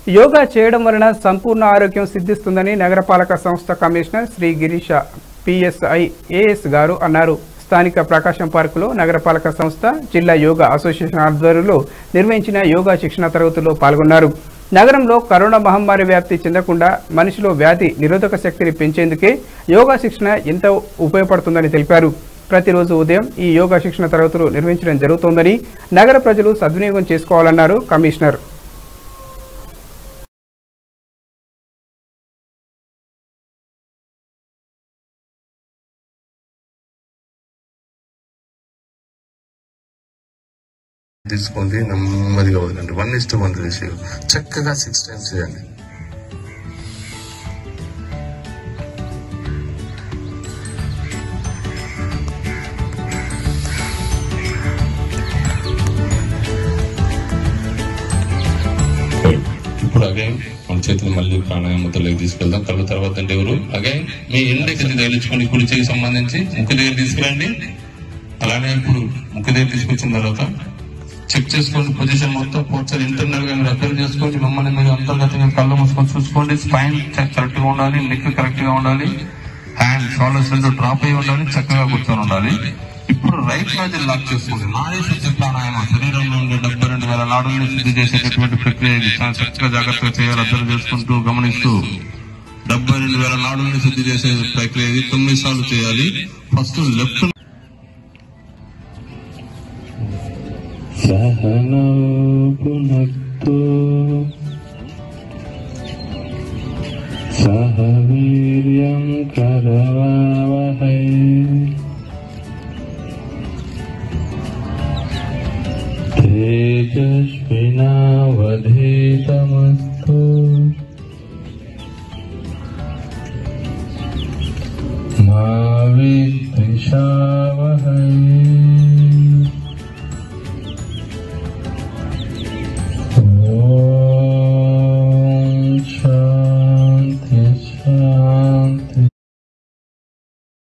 యోగా చేయడం వలన సంపూర్ణ ఆరోగ్యం సిద్ధిస్తుందని నగరపాలక సంస్థ commissioner Shri Girisha PSI AS గారు అన్నారు స్థానిక ప్రకాశం పార్కులో నగరపాలక సంస్థ జిల్లా యోగా అసోసియేషన్ ఆధ్వర్యంలో నిర్వహించిన యోగా శిక్షణ తరగతుల్లో పాల్గొన్నారు నగరంలో కరోనా మహమ్మారి వ్యాప్తి చెందకుండా మనిషిలో వ్యాధి నిరోధక శక్తిని పెంచేందుకే యోగా శిక్షణ ఎంతో ఉపయోగపడుతుందని తెలిపారు ప్రతిరోజు ఉదయం ఈ యోగా శిక్షణ తరగతులు నిర్వహించడం జరుగుతోందని నగర ప్రజలు సద్వినియోగం చేసుకోవాలన్నారు కమిషనర్ తీసుకోండి నెమ్మదిగా వదలండి one is to one ratio చక్కగా సిక్స్ టైమ్స్ చేయండి ఇప్పుడు అగైన్ మన చేతిని మళ్ళీ ప్రాణాయామతలోకి తీసుకెళ్దాం కళ్ళు తర్వాత అంటే ఎవరు అగైన్ మీ ఇండెక్స్ తగిలించుకొని కుడి చేయి సంబంధించి ముక్కు దగ్గర తీసుకురండి అలానే ఇప్పుడు ముక్కు దగ్గర తీసుకొచ్చిన తర్వాత చెక్ చేసుకోండి పొజిషన్ మొత్తం పోర్చర్ ఇంటర్నల్ గా మీరు అర్థం చేసుకోండి మిమ్మల్ని మీరు అంతర్గతంగా కళ్ళు మూసుకొని చూసుకోండి స్పైన్ కరెక్ట్ గా ఉండాలి నెక్ కరెక్ట్ గా ఉండాలి హ్యాండ్ షోల్డర్స్ రెండు డ్రాప్ అయి ఉండాలి చక్కగా కూర్చొని ఉండాలి ఇప్పుడు రైట్ మధ్య లాక్ చేసుకోండి నాడీ శుద్ధి ప్రాణాయామం శరీరంలో ఉండే డెబ్బై రెండు వేల నాడుల్ని శుద్ధి చేసేటటువంటి ప్రక్రియ ఇది చాలా చక్కగా జాగ్రత్తగా చేయాలి అర్థం చేసుకుంటూ గమనిస్తూ డెబ్బై రెండు వేల నాడుల్ని శుద్ధి చేసే ప్రక్రియ ఇది తొమ్మిది సార్లు చేయాలి ఫస్ట్ లెఫ్ట్ సహనౌ పునక్తో సహ వీర్యం కరవావహై తేజస్వినావధీతమస్తు మా విద్విషావహై